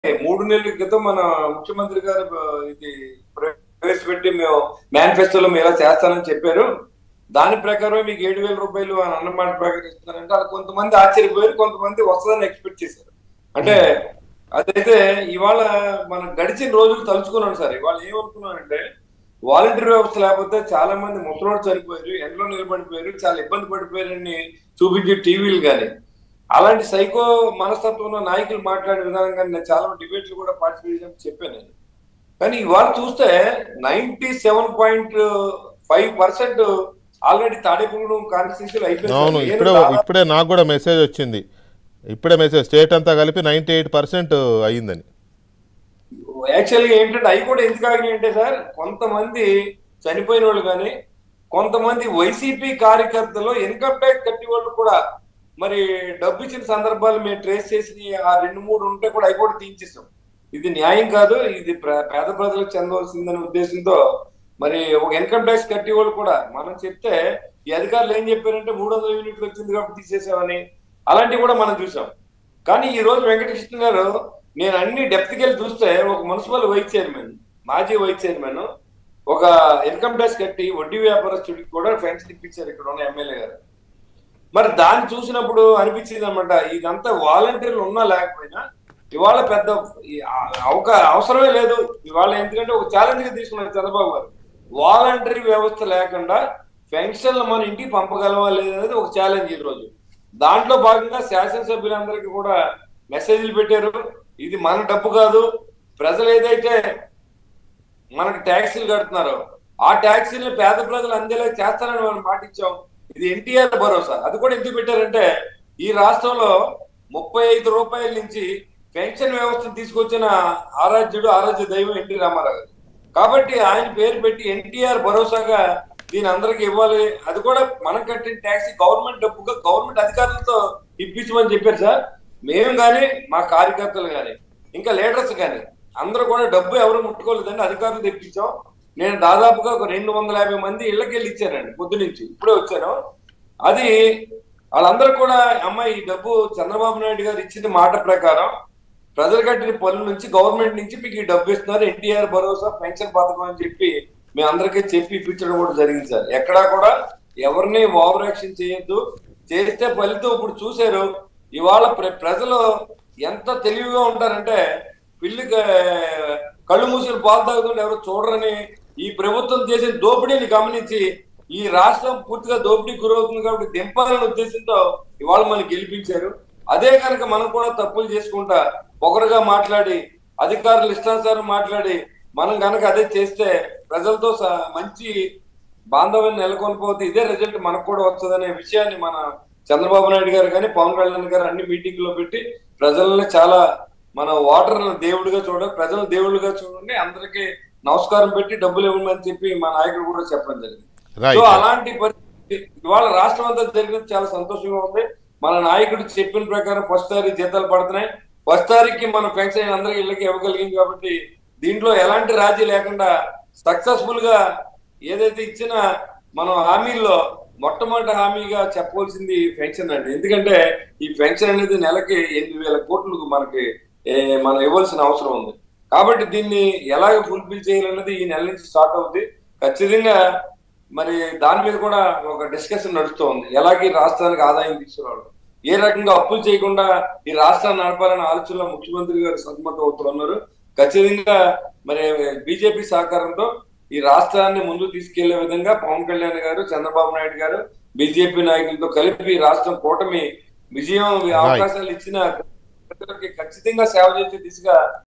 మూడు నెలల క్రితం మన ముఖ్యమంత్రి గారు ఆ, ఇది ప్రవేశపెట్టి మేము మేనిఫెస్టోలో మేము ఇలా చేస్తానని చెప్పారు దాని ప్రకారం మీకు ఏడు వేల రూపాయలు అని అన్నమాట ప్రకారం ఇస్తున్నారంటే అది కొంతమంది ఆశ్చర్యపోయారు కొంతమంది వస్తుందని ఎక్స్పెక్ట్ చేశారు అంటే అదైతే ఇవాళ మనం గడిచిన రోజులు తలుచుకున్నాం సార్ ఇవాళ ఏమనుకున్నానంటే వాలంటీర్ వ్యవస్థ లేకపోతే చాలా మంది ముసలోడు చనిపోయారు ఎండలో నిలబడిపోయారు చాలా ఇబ్బంది పడిపోయారని చూపించే టీవీలు కానీ అలాంటి సైకో మనస్తత్వం ఉన్న నాయకులు మాట్లాడే విధానం కానీ నేను చాలా డిబేట్లు కూడా పార్టిసిపేట్ చేసి చెప్పాను నేను కానీ ఇవాళ చూస్తే ninety seven point five percent already Tadepudi constitution అవును అయిపోయింది ఇప్పుడే ఇప్పుడే నాకు కూడా మెసేజ్ వచ్చింది ఇప్పుడే మెసేజ్ స్టేట్ అంతా కలిపి నైంటీ ఎయిట్ పర్సెంట్ అయ్యిందని యాక్చువల్గా ఏంటంటే అవి కూడా ఎందుకు ఆగినాయి అంటే సార్ కొంతమంది చనిపోయిన వాళ్ళు కానీ కొంతమంది వైసీపీ కార్యకర్తలు ఇన్కమ్ ట్యాక్స్ కట్టి వాళ్ళు కూడా మరి డబ్బు ఇచ్చిన సందర్భాలు మేము ట్రేస్ చేసి ఆ రెండు మూడు ఉంటే కూడా అవి కూడా తీయించేసాం ఇది న్యాయం కాదు ఇది ప్ర- పేద ప్రజలకు చెందవలసిందనే ఉద్దేశంతో మరి ఒక ఇన్కమ్ ట్యాక్స్ కట్టి వాళ్ళు కూడా మనం చెప్తే ఈ అధికారులు ఏం చెప్పారంటే మూడు వందల యూనిట్లు వచ్చింది కాబట్టి తీసేసామని అలాంటివి కూడా మనం చూసాం కానీ ఈ రోజు వెంకటకృష్ణ గారు నేను అన్ని డెప్త్కి వెళ్ళి చూస్తే ఒక మున్సిపల్ వైస్ చైర్మన్ మాజీ వైస్ చైర్మన్ ఒక ఇన్కమ్ ట్యాక్స్ కట్టి వడ్డీ వ్యాపారస్తుడికి కూడా ఫెన్స్ ఇప్పించారు ఇక్కడ ఉన్న ఎమ్మెల్యే గారు మరి దాన్ని చూసినప్పుడు అనిపించింది అనమాట ఇదంతా వాలంటీర్లు ఉన్నా లేకపోయినా ఇవాళ పెద్ద ఈ ఆ- అవక అవసరమే లేదు ఇవాళ ఎందుకంటే ఒక ఛాలెంజ్ గా తీసుకున్నారు చంద్రబాబు గారు వాలంటరీ వ్యవస్థ లేకుండా పెన్షన్లు మన ఇంటికి పంపగలమా లేదనేది ఒక ఛాలెంజ్ ఈ రోజు దాంట్లో భాగంగా శాసనసభ్యులందరికీ కూడా మెసేజ్లు పెట్టారు ఇది మన డబ్బు కాదు ప్రజలు ఏదైతే మనకు ట్యాక్సీలు కడుతున్నారు ఆ ట్యాక్సీలు పేద ప్రజలు అందేలా చేస్తారని మనం మాటిచ్చాం ఇది ఎన్టీఆర్ భరోసా అది కూడా ఎందుకు పెట్టారంటే ఈ రాష్ట్రంలో ముప్పై ఐదు రూపాయల నుంచి పెన్షన్ వ్యవస్థను తీసుకొచ్చిన ఆరాధ్యుడు ఆరాధ్య దైవం ఎన్టీ రామారావు గారు కాబట్టి ఆయన పేరు పెట్టి ఎన్టీఆర్ భరోసాగా దీని అందరికి ఇవ్వాలి అది కూడా మనం కట్టిన ట్యాక్సీ గవర్నమెంట్ డబ్బుగా గవర్నమెంట్ అధికారులతో ఇప్పించమని చెప్పారు సార్ మేము కానీ మా కార్యకర్తలు కానీ ఇంకా లీడర్స్ కానీ అందరూ కూడా డబ్బు ఎవరు ముట్టుకోలేదండి అధికారులు తెప్పించాం నేను దాదాపుగా ఒక రెండు వందల యాభై మంది ఇళ్ళకి వెళ్ళి ఇచ్చానండి పొద్దు నుంచి ఇప్పుడే వచ్చాను అది వాళ్ళందరూ కూడా అమ్మ ఈ డబ్బు చంద్రబాబు నాయుడు గారు ఇచ్చిన మాట ప్రకారం ప్రజలు కట్టిన పనుల నుంచి గవర్నమెంట్ నుంచి మీకు ఈ డబ్బు ఇస్తున్నారు ఎన్టీఆర్ భరోసా పెన్షన్ పథకం అని చెప్పి మీ అందరికీ చెప్పి ఇప్పించడం కూడా జరిగింది సార్ ఎక్కడా కూడా ఎవరిని ఓవర్ యాక్షన్ చేయొద్దు చేస్తే ఫలితం ఇప్పుడు చూశారు ఇవాళ ప్ర- ప్రజలు ఎంత తెలివిగా ఉంటారంటే పిల్లికి కళ్ళు మూసిన పాలు తాగుతుంటే ఎవరు చూడరని ఈ ప్రభుత్వం చేసిన దోపిడీని గమనించి ఈ రాష్ట్రం పూర్తిగా దోపిడీ గురవుతుంది కాబట్టి దింపాలనే ఉద్దేశంతో ఇవాళ మనం గెలిపించారు అదే కనుక మనం కూడా తప్పులు చేసుకుంటా పొగరుగా మాట్లాడి అధికారులు ఇష్టానుసారం మాట్లాడి మనం కనుక అదే చేస్తే ప్రజలతో స- మంచి బాంధవ్యం నెలకొనిపోతే ఇదే రిజల్ట్ మనకు కూడా వస్తుందనే విషయాన్ని మన చంద్రబాబు నాయుడు గారు కానీ పవన్ కళ్యాణ్ గారు అన్ని మీటింగ్ లో పెట్టి ప్రజల్ని చాలా మన ఓటర్ దేవుడిగా చూడాలి ప్రజలు దేవుళ్ళుగా చూడండి అందరికీ నమస్కారం పెట్టి డబ్బులు ఇవ్వమని చెప్పి మా నాయకుడు కూడా చెప్పడం జరిగింది Right. సో అలాంటి పరిస్థితి ఇవాళ రాష్ట్రం అంతా జరిగినది చాలా సంతోషంగా ఉంది మన నాయకుడు చెప్పిన ప్రకారం ఫస్ట్ తారీఖు జీతాలు పడుతున్నాయి ఫస్ట్ తారీఖుకి మన పెన్షన్ అందరికి ఇళ్ళకి ఇవ్వగలిగింది కాబట్టి దీంట్లో ఎలాంటి రాజీ లేకుండా సక్సెస్ఫుల్ గా ఏదైతే ఇచ్చిన మనం హామీల్లో మొట్టమొదటి హామీగా చెప్పవలసింది పెన్షన్ అండి ఎందుకంటే ఈ పెన్షన్ అనేది నెలకి ఎనిమిది వేల కోట్లు మనకి ఏ, మనం ఇవ్వాల్సిన అవసరం ఉంది కాబట్టి దీన్ని ఎలాగ ఫుల్ఫిల్ చేయాలన్నది ఈ నెల నుంచి స్టార్ట్ అవుతుంది ఖచ్చితంగా మరి దాని మీద కూడా ఒక డిస్కషన్ నడుస్తోంది ఎలాగ ఈ రాష్ట్రానికి ఆదాయం తీసుకురావడం ఏ రకంగా అప్పులు చేయకుండా ఈ రాష్ట్రాన్ని నడపాలనే ఆలోచనలో ముఖ్యమంత్రి గారు సతమతం అవుతున్నారు ఖచ్చితంగా మరి బీజేపీ సహకారంతో ఈ రాష్ట్రాన్ని ముందు తీసుకెళ్లే విధంగా పవన్ కళ్యాణ్ గారు చంద్రబాబు నాయుడు గారు బీజేపీ నాయకులతో కలిపి ఈ రాష్ట్రం కూటమి విజయం అవకాశాలు ఇచ్చిన ప్రజలకి ఖచ్చితంగా సేవ చేసే దిశగా